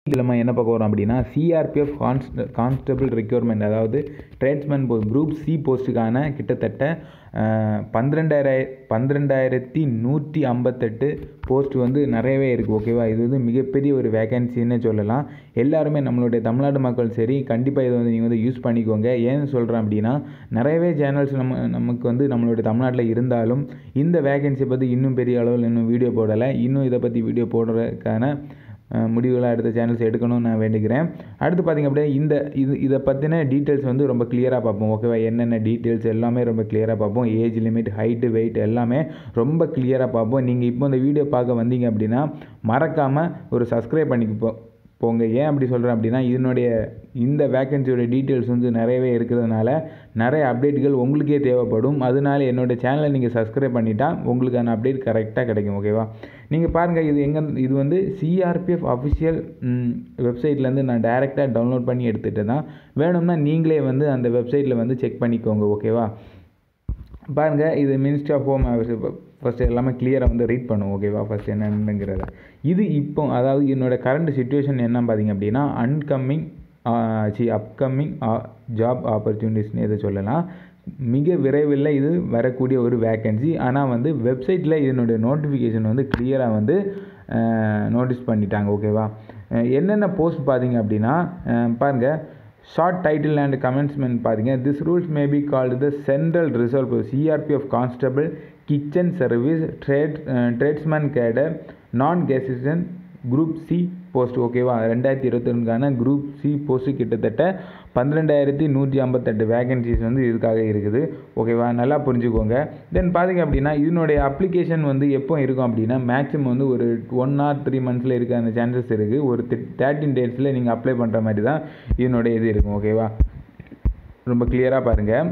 இதில் நம்ம என்ன பார்க்க போகிறோம் அப்படின்னா சிஆர்பிஎஃப் கான்ஸ்ட கான்ஸ்டபிள் ரெக்யூர்மெண்ட் அதாவது ட்ரேட்ஸ்மேன் போ குரூப் சி போஸ்ட்டுக்கான கிட்டத்தட்ட பன்னிரெண்டாயிர பன்னிரெண்டாயிரத்தி நூற்றி ஐம்பத்தெட்டு போஸ்ட் வந்து நிறையவே இருக்குது ஓகேவா இது வந்து மிகப்பெரிய ஒரு வேகன்சின்னு சொல்லலாம் எல்லாருமே நம்மளுடைய தமிழ்நாடு மக்கள் சரி கண்டிப்பாக இதை வந்து நீங்கள் வந்து யூஸ் பண்ணிக்கோங்க ஏன்னு சொல்கிறேன் அப்படின்னா நிறையவே சேனல்ஸ் நம்ம நமக்கு வந்து நம்மளுடைய தமிழ்நாட்டில் இருந்தாலும் இந்த வேகன்சி பற்றி இன்னும் பெரிய அளவில் இன்னும் வீடியோ போடலை இன்னும் இதை பற்றி வீடியோ போடுறதுக்கான முடிவுகளை அடுத்த சேனல்ஸ் எடுக்கணும்னு நான் வேண்டிக்கிறேன் அடுத்து பார்த்திங்க அப்படின்னா இந்த இது இதை பற்றின டீட்டெயில்ஸ் வந்து ரொம்ப கிளியராக பார்ப்போம் ஓகேவா என்னென்ன டீட்டெயில்ஸ் எல்லாமே ரொம்ப கிளியராக பார்ப்போம் ஏஜ் லிமிட் ஹைட்டு வெயிட் எல்லாமே ரொம்ப கிளியராக பார்ப்போம் நீங்கள் இப்போ இந்த வீடியோ பார்க்க வந்தீங்க அப்படின்னா மறக்காமல் ஒரு சப்ஸ்கிரைப் பண்ணிப்போ போங்க ஏன் அப்படி சொல்கிறேன் அப்படின்னா இதனுடைய இந்த வேக்கன்சியோட டீட்டெயில்ஸ் வந்து நிறையவே இருக்கிறதுனால நிறைய அப்டேட்டுகள் உங்களுக்கே தேவைப்படும் அதனால என்னோடய சேனலை நீங்கள் சப்ஸ்கிரைப் பண்ணிட்டா உங்களுக்கான அப்டேட் கரெக்டாக கிடைக்கும் ஓகேவா நீங்கள் பாருங்கள் இது எங்கே இது வந்து சிஆர்பிஎஃப் அஃபிஷியல் வெப்சைட்லேருந்து நான் டைரெக்டாக டவுன்லோட் பண்ணி எடுத்துகிட்டு தான் வேணும்னா நீங்களே வந்து அந்த வெப்சைட்டில் வந்து செக் பண்ணிக்கோங்க ஓகேவா பாருங்கள் இது மினிஸ்ட்ரி ஆஃப் ஹோம் ஃபஸ்ட்டு எல்லாமே கிளியராக வந்து ரீட் பண்ணும் ஓகேவா ஃபஸ்ட் என்னங்கிறத இது இப்போ அதாவது என்னோடய கரண்ட் சுச்சுவேஷன் என்ன பார்த்தீங்க அப்படின்னா அன்கம்மிங் சி அப்கமிங் ஜாப் ஆப்பர்ச்சுனிட்டிஸ்னு எதை சொல்லலாம் மிக விரைவில் இது வரக்கூடிய ஒரு வேக்கன்சி ஆனால் வந்து வெப்சைட்டில் இதனுடைய நோட்டிஃபிகேஷன் வந்து கிளியராக வந்து நோட்டீஸ் பண்ணிட்டாங்க ஓகேவா என்னென்ன போஸ்ட் பார்த்தீங்க அப்படின்னா பாருங்கள் ஷார்ட் டைட்டில் அண்ட் கமெண்ட்ஸ்மெண்ட் பார்த்தீங்க this rules may be called the central reserve CRPF constable kitchen service trade tradesman cadre non gazetted group C post ஓகேவா ரெண்டாயிரத்தி இருபத்தி ரெண்டுக்கான குரூப் சி போஸ்ட்டு கிட்டத்தட்ட பன்னிரெண்டாயிரத்தி நூற்றி ஐம்பத்தெட்டு வேகன்சிஸ் வந்து இதுக்காக இருக்குது ஓகேவா நல்லா புரிஞ்சுக்கோங்க தென் பார்த்தீங்க அப்படின்னா இதனுடைய அப்ளிகேஷன் வந்து எப்போ இருக்கும் அப்படின்னா மேக்ஸிமம் வந்து ஒரு ஒன் ஆர் த்ரீ மந்த்ஸில் இருக்க அந்த சான்சஸ் இருக்குது ஒரு தேர்ட்டின் டேட்ஸில் நீங்கள் அப்ளை பண்ணுற மாதிரி தான் இதனுடைய இது இருக்கும் ஓகேவா ரொம்ப கிளியராக பாருங்கள்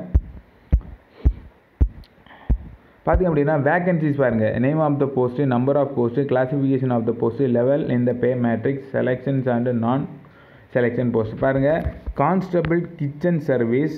பார்த்திங்க அப்படின்னா வேகன்சிஸ் பாருங்கள் name of the post number of post classification of the post level இந்த pay matrix selections and non selection post பாருங்கள் constable kitchen service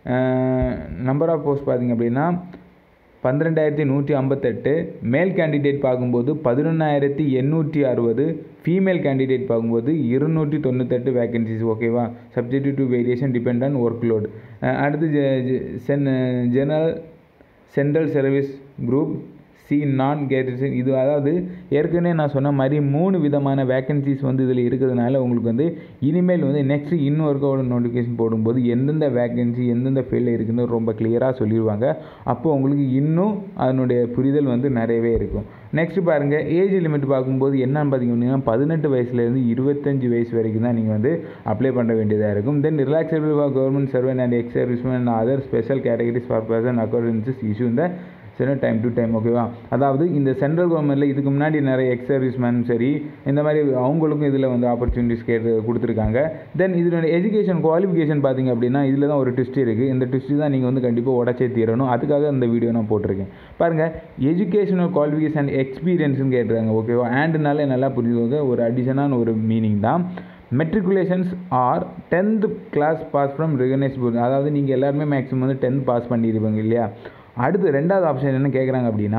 number of post பார்த்திங்க அப்படின்னா பன்னிரெண்டாயிரத்தி நூற்றி ஐம்பத்தெட்டு மேல் கேண்டிடேட் பார்க்கும்போது பதினொன்றாயிரத்தி எண்ணூற்றி அறுபது ஃபீமேல் கேண்டிடேட் பார்க்கும்போது இருநூற்றி தொண்ணூத்தெட்டு வேகன்சிஸ் ஓகேவா subject to variation depend on work load அடுத்து சென் general central service group C non gazetted இது அதாவது ஏற்கனவே நான் சொன்ன மாதிரி மூணு விதமான வேக்கன்சிஸ் வந்து இதில் இருக்கிறதுனால உங்களுக்கு வந்து இனிமேல் வந்து நெக்ஸ்ட்டு இன்னும் ஒர்க்கோட நோட்டிஃபிகேஷன் போடும்போது எந்தெந்த வேக்கன்சி எந்தெந்த ஃபீல்டில் இருக்குன்னு ரொம்ப கிளியராக சொல்லிடுவாங்க அப்போ உங்களுக்கு இன்னும் அதனுடைய புரிதல் வந்து நிறையவே இருக்கும் நெக்ஸ்ட் பாருங்கள் ஏஜ் லிமிட் பார்க்கும்போது என்னன்னு பார்த்தீங்கன்னா பதினெட்டு வயசுலேருந்து இருபத்தஞ்சி வயசு வரைக்கும் தான் நீங்கள் வந்து அப்ளை பண்ண வேண்டியதாக இருக்கும் then relaxable for government servant and ex serviceman and other special categories for person accordances issue இந்த சில டைம் டு டைம் ஓகேவா அதாவது இந்த சென்ட்ரல் கவர்மெண்ட்டில் இதுக்கு முன்னாடி நிறைய எக்ஸ் சர்வீஸ்மேன் சரி இந்த மாதிரி அவங்களுக்கும் இதில் வந்து ஆப்பர்ச்சுனிட்டிஸ் கேட்டு கொடுத்துருக்காங்க தென் இதனுடைய எஜுகேஷன் குவாலிஃபிகேஷன் பார்த்திங்க அப்படின்னா இதில் தான் ஒரு ட்விஸ்ட் இருக்குது இந்த ட்விஸ்ட் தான் நீங்கள் வந்து கண்டிப்பாக உடச்சே தீரணும் அதுக்காக இந்த வீடியோ நான் போட்டிருக்கேன் பாருங்கள் எஜுகேஷனல் குவாலிஃபிகேஷன் எக்ஸ்பீரியன்ஸ்னு கேட்டுருக்காங்க ஓகேவா ஆண்டுனாலே நல்லா புரிஞ்சுக்கோங்க ஒரு அடிஷனான ஒரு மீனிங் தான் matriculations or tenth class pass from recognise board அதாவது நீங்கள் எல்லாருமே மேக்ஸிமம் வந்து டென்த் பாஸ் பண்ணியிருப்பீங்க இல்லையா அடுத்து ரெண்டாவது ஆப்ஷன் என்ன கேட்குறாங்க அப்படின்னா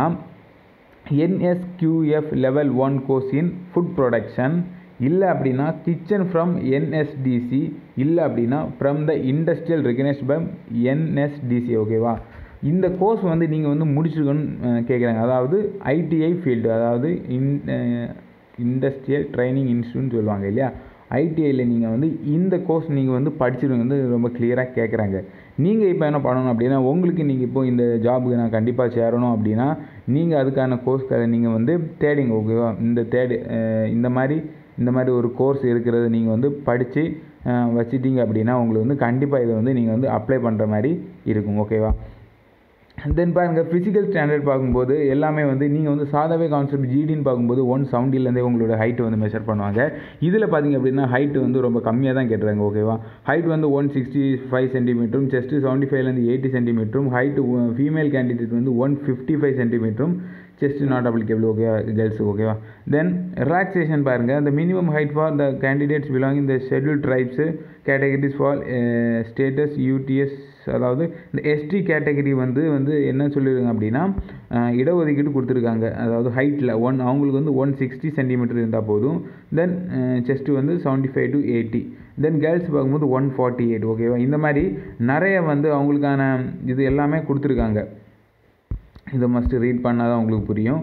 NSQF level one course in food production இல்லை அப்படின்னா கிச்சன் ஃப்ரம் என்எஸ்டிசி இல்லை அப்படின்னா from the industrial recognised by NSDC ஓகேவா இந்த கோர்ஸ் வந்து நீங்கள் வந்து முடிச்சிருக்கணும்னு கேட்குறாங்க அதாவது ஐடிஐ ஃபீல்டு அதாவது இன் இண்டஸ்ட்ரியல் ட்ரைனிங் இன்ஸ்டியூட்னு சொல்லுவாங்க இல்லையா ஐடிஐயில் நீங்கள் வந்து இந்த கோர்ஸ் நீங்கள் வந்து படிச்சிருங்க வந்து ரொம்ப கிளியராக கேட்குறாங்க நீங்கள் இப்போ என்ன பண்ணணும் அப்படின்னா உங்களுக்கு நீங்கள் இப்போ இந்த ஜாபுக்கு நான் கண்டிப்பாக சேரணும் அப்படின்னா நீங்கள் அதுக்கான கோர்ஸ்க்காக நீங்கள் வந்து தேடிங்க ஓகேவா இந்த தேடி இந்த மாதிரி இந்த மாதிரி ஒரு கோர்ஸ் இருக்கிறத நீங்கள் வந்து படித்து வச்சிட்டிங்க அப்படின்னா உங்களுக்கு வந்து கண்டிப்பாக இதை வந்து நீங்கள் வந்து அப்ளை பண்ணுற மாதிரி இருக்கும் ஓகேவா தென் பாருங்கள் ஃபிசிக்கல் ஸ்டாண்டர்ட் பார்க்கும்போது எல்லாமே வந்து நீங்கள் வந்து சாதாவே கான்செப்ட் ஜிடின்னு பார்க்கும்போது ஒன் செவன்ட்டிலேருந்தே உங்களோட ஹைட் வந்து மெஷர் பண்ணுவாங்க இதில் பார்த்தீங்க அப்படின்னா ஹைட் வந்து ரொம்ப கம்மியாக தான் கேட்டுறாங்க ஓகேவா ஹைட் வந்து ஒன் சிக்ஸ்டி ஃபைவ் சென்டிமீட்டரும் செஸ்ட்டு செவன்ட்டி ஃபைவ்லேருந்து எயிட்டி சென்டிமீட்டரும் ஹைட்டு ஃபீமேல் கேண்டிடேட் வந்து ஒன் ஃபிஃப்டி ஃபைவ் சென்டிமீட்டரும் செஸ்ட் நாட் அப்ளிகபிள் ஓகேவா கேர்ள்ஸு ஓகேவா தென் ரிலாக்ஸேஷன் பாருங்கள் the minimum height for the candidates belonging the scheduled tribes categories for uh, status UTS அதாவது இந்த எஸ்டி கேட்டகரி வந்து வந்து என்ன சொல்லியிருக்காங்க அப்படின்னா அஹ், இடஒதுக்கீடு கொடுத்துருக்காங்க அதாவது ஹைட்டில் ஒன் அவங்களுக்கு வந்து ஒன் சிக்ஸ்டி சென்டிமீட்டர் இருந்தால் போதும் தென் செஸ்ட்டு வந்து seventy five to eighty then girls பார்க்கும்போது ஒன் ஃபார்ட்டி எயிட் ஓகேவா இந்த மாதிரி நிறைய வந்து அவங்களுக்கான இது எல்லாமே கொடுத்துருக்காங்க இதை மஸ்ட்டு ரீட் பண்ணால் தான் உங்களுக்கு புரியும்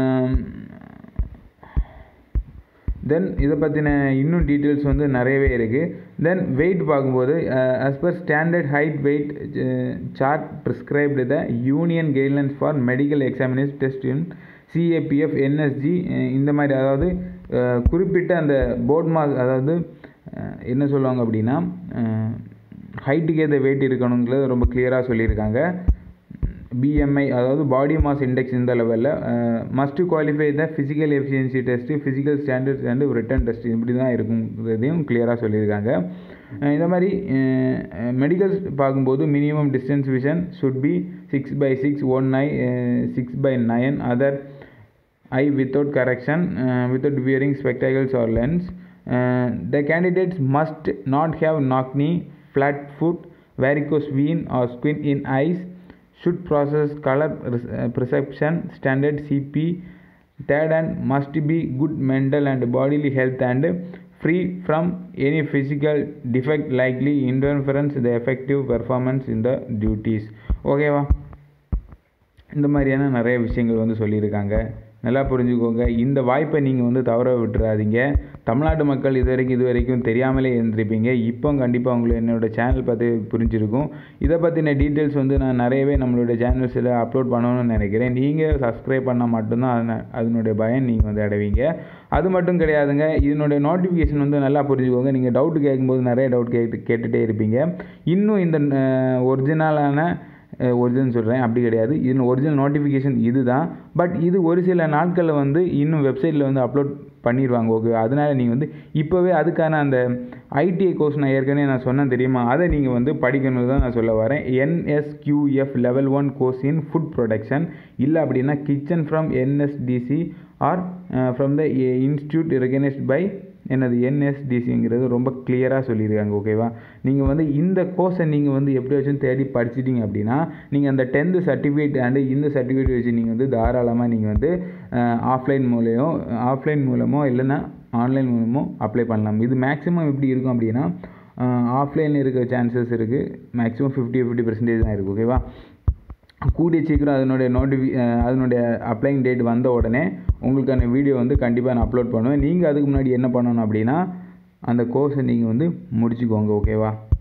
தென் இதை பற்றின இன்னும் டீட்டெயில்ஸ் வந்து நிறையவே இருக்குது தென் வெயிட் பார்க்கும்போது as per standard height weight chart prescribed the union guidelines for medical examination test in CAPF NSG இந்த மாதிரி அதாவது அஹ், குறிப்பிட்ட அந்த போர்ட் மார்க் அதாவது அஹ், என்ன சொல்லுவாங்க அப்படின்னா ஹைட்டுக்கு ஏற்ற வெயிட் இருக்கணுங்கிறது ரொம்ப கிளியராக சொல்லியிருக்காங்க பிஎம்ஐ அதாவது பாடி மாஸ் இண்டெக்ஸ் இந்த லெவலில் must qualify the physical efficiency test physical standards and written test இப்படி தான் இருக்குங்கிறதையும் கிளியராக சொல்லியிருக்காங்க அஹ் இந்த மாதிரி மெடிக்கல்ஸ் பார்க்கும்போது minimum distance vision should be six by six one eye six by nine other eye without correction uh, without wearing spectacles or lens. Uh, the candidates must not have knock knee, flat foot, varicose vein or squint in eyes, should process color res- uh, perception standard CP. Third and must be good mental and bodily health and free from any physical defect likely interference the effective performance in the duties. ஓகேவா இந்த மாதிரியான நிறைய விஷயங்கள் வந்து சொல்லியிருக்காங்க நல்லா புரிஞ்சுக்கோங்க இந்த வாய்ப்பை நீங்கள் வந்து தவற விட்டுறாதீங்க தமிழ்நாட்டு மக்கள் இது வரைக்கும் இது வரைக்கும் தெரியாமலே இருந்திருப்பீங்க இப்போ கண்டிப்பாக உங்களுக்கு என்னோட சேனல் பார்த்து புரிஞ்சிருக்கும் இதை பற்றின டீட்டெயில்ஸ் வந்து நான் நிறையவே நம்மளோட சேனல்ஸில் அப்லோட் பண்ணணும்னு நினைக்கிறேன் நீங்கள் சப்ஸ்கிரைப் பண்ணால் மட்டும்தான் அதன அதனுடைய பயன் நீங்கள் வந்து அடைவீங்க அது மட்டும் கிடையாதுங்க இதனுடைய நோட்டிஃபிகேஷன் வந்து நல்லா புரிஞ்சுக்கோங்க நீங்கள் டவுட் கேட்கும்போது நிறைய டவுட் கேட்டு கேட்டுகிட்டே இருப்பீங்க இன்னும் இந்த ஒரிஜினலான ஒரிஜினல் சொல்கிறேன் அப்படி கிடையாது இது ஒரிஜினல் நோட்டிஃபிகேஷன் இது தான் பட் இது ஒரு சில நாட்களில் வந்து இன்னும் வெப்சைட்டில் வந்து அப்லோட் பண்ணிடுவாங்க ஓகே அதனால் நீங்கள் வந்து இப்போவே அதுக்கான அந்த ஐடிஐ கோர்ஸ் நான் ஏற்கனவே நான் சொன்னேன் தெரியுமா அதை நீங்கள் வந்து படிக்கணும் தான் நான் சொல்ல வரேன் NSQF level one course in food production இல்லை அப்படின்னா kitchen from NSDC or from the institute recognised by என்னது என்எஸ்டிசிங்கிறது ரொம்ப கிளியராக சொல்லியிருக்காங்க ஓகேவா நீங்கள் வந்து இந்த கோர்ஸை நீங்கள் வந்து எப்படியாச்சும் தேடி படிச்சிட்டிங்க அப்படின்னா நீங்கள் அந்த டென்த்து சர்டிஃபிகேட் அண்டு இந்த சர்டிஃபிகேட் வச்சு நீங்கள் வந்து தாராளமாக நீங்கள் வந்து ஆஃப்லைன் மூலையோ ஆஃப்லைன் மூலமோ இல்லைன்னா ஆன்லைன் மூலமோ அப்ளை பண்ணலாம் இது மேக்ஸிமம் எப்படி இருக்கும் அப்படின்னா ஆஃப்லைனில் இருக்க சான்சஸ் இருக்குது மேக்ஸிமம் ஃபிஃப்டி ஃபிஃப்டி பர்சன்டேஜ் தான் இருக்குது ஓகேவா கூடிய சீக்கிரம் அதனுடைய நோட்டிஃபி அதனுடைய அப்ளைங் டேட் வந்த உடனே உங்களுக்கான வீடியோ வந்து கண்டிப்பாக நான் அப்லோட் பண்ணுவேன் நீங்கள் அதுக்கு முன்னாடி என்ன பண்ணணும் அப்படின்னா அந்த கோர்ஸை நீங்கள் வந்து முடிச்சுக்கோங்க ஓகேவா